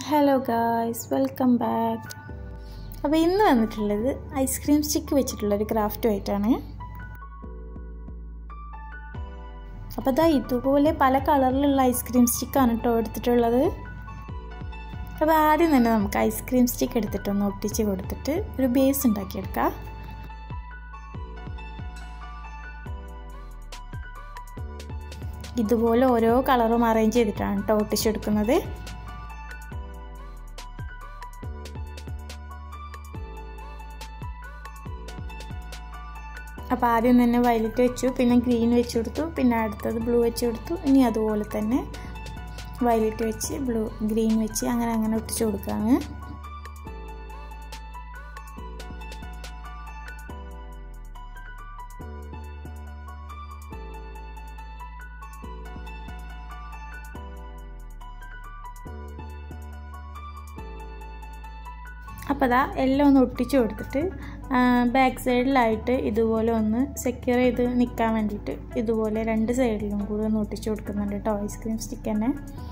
hello guys welcome back അപ്പോൾ ഇന്ന് വന്നിട്ടുള്ളത് ഐസ്ക്രീം സ്റ്റിക്ക് വെച്ചിട്ടുള്ളൊരു ക്രാഫ്റ്റുമായിട്ടാണ് അപ്പോൾ ഇതാ ഇതുപോലെ പല കളറിലുള്ള ഐസ്ക്രീം സ്റ്റിക്കാണ് കേട്ടോ എടുത്തിട്ടുള്ളത് അപ്പോൾ ആദ്യം തന്നെ നമുക്ക് ഐസ്ക്രീം സ്റ്റിക്ക് എടുത്തിട്ടൊന്ന് ഒട്ടിച്ച് കൊടുത്തിട്ട് ഒരു ബേസ് ഉണ്ടാക്കിയെടുക്കാം ഇതുപോലെ ഓരോ കളറും അറേഞ്ച് ചെയ്തിട്ടാണ് കേട്ടോ ഒട്ടിച്ചെടുക്കുന്നത് അപ്പോൾ ആദ്യം തന്നെ വയലറ്റ് വെച്ചു പിന്നെ ഗ്രീൻ വെച്ച് കൊടുത്തു പിന്നെ അടുത്തത് ബ്ലൂ വെച്ച് കൊടുത്തു ഇനി അതുപോലെ തന്നെ വയലറ്റ് വെച്ച് ബ്ലൂ ഗ്രീൻ വെച്ച് അങ്ങനെ അങ്ങനെ ഒട്ടിച്ചു കൊടുക്കുകയാണ് അപ്പോൾ അതാ എല്ലാം ഒന്ന് ഒട്ടിച്ചു കൊടുത്തിട്ട് ബാക്ക് സൈഡിലായിട്ട് ഇതുപോലെ ഒന്ന് സെക്യൂർ ചെയ്ത് നിൽക്കാൻ വേണ്ടിയിട്ട് ഇതുപോലെ രണ്ട് സൈഡിലും കൂടി ഒന്ന് ഒട്ടിച്ചു കൊടുക്കുന്നുണ്ട് കേട്ടോ ഐസ്ക്രീം സ്റ്റിക്ക് തന്നെ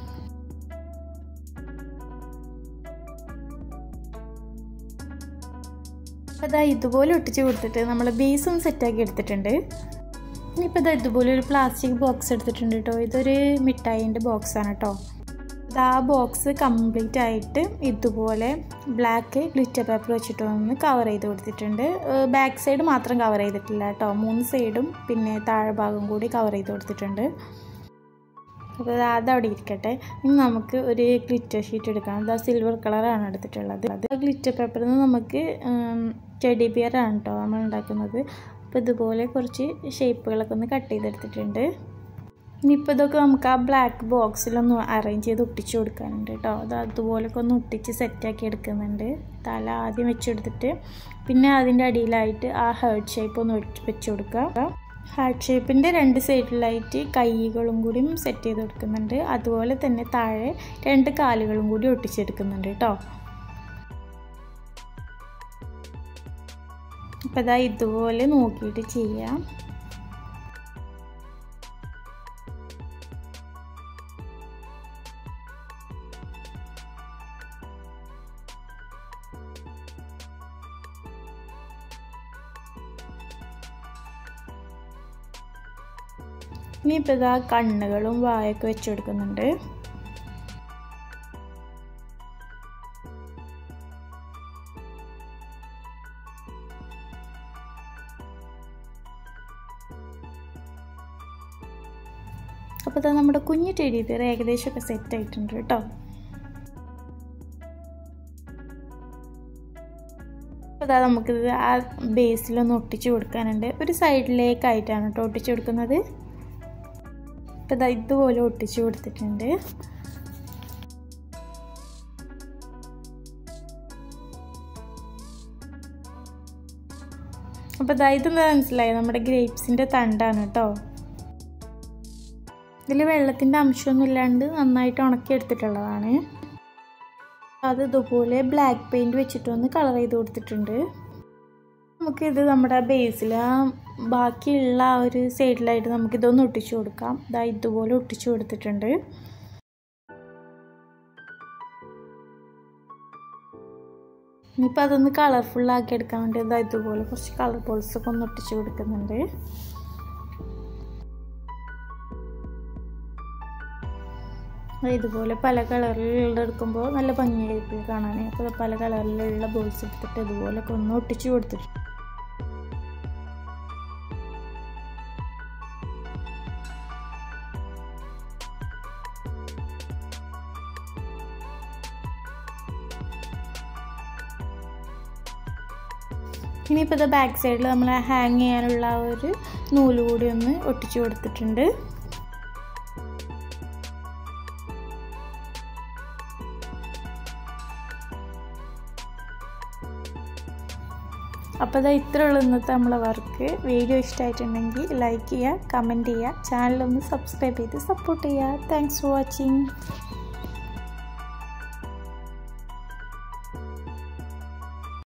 അതാ ഇതുപോലെ ഒട്ടിച്ച് കൊടുത്തിട്ട് നമ്മൾ ബേസ് ഒന്ന് സെറ്റാക്കി എടുത്തിട്ടുണ്ട് ഇനിയിപ്പോൾ ഇതാ ഇതുപോലെ ഒരു പ്ലാസ്റ്റിക് ബോക്സ് എടുത്തിട്ടുണ്ട് കേട്ടോ ഇതൊരു മിഠായിൻ്റെ ബോക്സാണ് കേട്ടോ ആ ബോക്സ് കംപ്ലീറ്റ് ആയിട്ട് ഇതുപോലെ ബ്ലാക്ക് ഗ്ലിറ്റർ പേപ്പർ വെച്ചിട്ട് ഒന്ന് കവർ ചെയ്ത് കൊടുത്തിട്ടുണ്ട് ബാക്ക് സൈഡ് മാത്രം കവർ ചെയ്തിട്ടില്ല കേട്ടോ മൂന്ന് സൈഡും പിന്നെ താഴെ ഭാഗം കൂടി കവർ ചെയ്ത് കൊടുത്തിട്ടുണ്ട് അപ്പോൾ അത് അവിടെ ഇരിക്കട്ടെ ഇനി നമുക്ക് ഒരു ഗ്ലിറ്റർ ഷീറ്റ് എടുക്കണം അത് സിൽവർ കളറാണ് എടുത്തിട്ടുള്ളത് അത് ഗ്ലിറ്റർ പേപ്പറിൽ നിന്ന് നമുക്ക് ടെഡി ബിയർ ആണ് കേട്ടോ നമ്മൾ ഉണ്ടാക്കുന്നത് അപ്പോൾ ഇതുപോലെ കുറച്ച് ഷേപ്പുകളൊക്കെ ഒന്ന് കട്ട് ചെയ്തെടുത്തിട്ടുണ്ട് ഇനിയിപ്പോൾ ഇതൊക്കെ നമുക്ക് ആ ബ്ലാക്ക് ബോക്സിലൊന്ന് അറേഞ്ച് ചെയ്ത് ഒട്ടിച്ച് കൊടുക്കാനുണ്ട് കേട്ടോ അത് അതുപോലൊക്കെ ഒന്ന് ഒട്ടിച്ച് സെറ്റാക്കി എടുക്കുന്നുണ്ട് തല ആദ്യം വെച്ചെടുത്തിട്ട് പിന്നെ അതിൻ്റെ അടിയിലായിട്ട് ആ ഹേർട്ട് ഷേപ്പ് ഒന്ന് വെച്ച് കൊടുക്കുക ഹാർട്ട് ഷേപ്പിൻ്റെ രണ്ട് സൈഡിലായിട്ട് കൈകളും കൂടി സെറ്റ് ചെയ്ത് കൊടുക്കുന്നുണ്ട് അതുപോലെ തന്നെ താഴെ രണ്ട് കാലുകളും കൂടി ഒട്ടിച്ചെടുക്കുന്നുണ്ട് കേട്ടോ അപ്പോൾ ഇതാ ഇതുപോലെ നോക്കിയിട്ട് ചെയ്യാം ഇനിയിപ്പോൾ ഇതാ കണ്ണുകളും വായൊക്കെ വെച്ച് കൊടുക്കുന്നുണ്ട് അപ്പോൾ ഇതാ നമ്മുടെ കുഞ്ഞു ടെടി ബിയർ ഏകദേശമൊക്കെ സെറ്റ് ആയിട്ടുണ്ട് കേട്ടോ അപ്പോൾ ഇതാ നമുക്കിത് ആ ബേസിലൊന്ന് ഒട്ടിച്ച് കൊടുക്കാനുണ്ട് ഒരു സൈഡിലേക്കായിട്ടാണ് കേട്ടോ ഒട്ടിച്ച് കൊടുക്കുന്നത് അപ്പോൾ ഇതാ ഇതുപോലെ ഒട്ടിച്ച് കൊടുത്തിട്ടുണ്ട് അപ്പോൾ ഇതാ ഇതെന്താ മനസ്സിലായി നമ്മുടെ ഗ്രേപ്സിൻ്റെ തണ്ടാണ് കേട്ടോ ഇതിൽ വെള്ളത്തിൻ്റെ അംശമൊന്നും ഇല്ലാണ്ട് നന്നായിട്ട് ഉണക്കി എടുത്തിട്ടുള്ളതാണ് അത് ഇതുപോലെ ബ്ലാക്ക് പെയിൻറ് വെച്ചിട്ടൊന്ന് കളർ ചെയ്ത് കൊടുത്തിട്ടുണ്ട് നമുക്കിത് നമ്മുടെ ബേസിൽ ആ ബാക്കിയുള്ള ആ ഒരു സൈഡിലായിട്ട് നമുക്കിതൊന്ന് ഒട്ടിച്ചു കൊടുക്കാം ഇതാ ഇതുപോലെ ഒട്ടിച്ചു കൊടുത്തിട്ടുണ്ട് ഇനിയിപ്പോൾ അതൊന്ന് കളർഫുള്ളാക്കി എടുക്കാൻ വേണ്ടി ഇതാ ഇതുപോലെ കുറച്ച് കളർ ബോൾസൊക്കെ ഒന്ന് ഒട്ടിച്ചു കൊടുക്കുന്നുണ്ട് ഇതുപോലെ പല കളറിലുള്ള എടുക്കുമ്പോൾ നല്ല ഭംഗിയായിട്ട് കാണാൻ അപ്പോൾ പല കളറിലുള്ള ബോൾസ് എടുത്തിട്ട് ഇതുപോലൊക്കെ ഒന്ന് ഒട്ടിച്ചു കൊടുത്തിട്ടുണ്ട് ഇനിയിപ്പോൾ ഇത് ബാക്ക് സൈഡിൽ നമ്മൾ ഹാങ് ചെയ്യാനുള്ള ഒരു നൂല് കൂടി ഒന്ന് ഒട്ടിച്ചു കൊടുത്തിട്ടുണ്ട് അപ്പോൾ ഇതാ ഇത്ര ഉള്ളൂ ഇന്നത്തെ നമ്മളെ വർക്ക് വീഡിയോ ഇഷ്ടമായിട്ടുണ്ടെങ്കിൽ ലൈക്ക് ചെയ്യുക കമൻറ്റ് ചെയ്യുക ചാനലൊന്ന് സബ്സ്ക്രൈബ് ചെയ്ത് സപ്പോർട്ട് ചെയ്യുക താങ്ക്സ് ഫോർ വാച്ചിങ്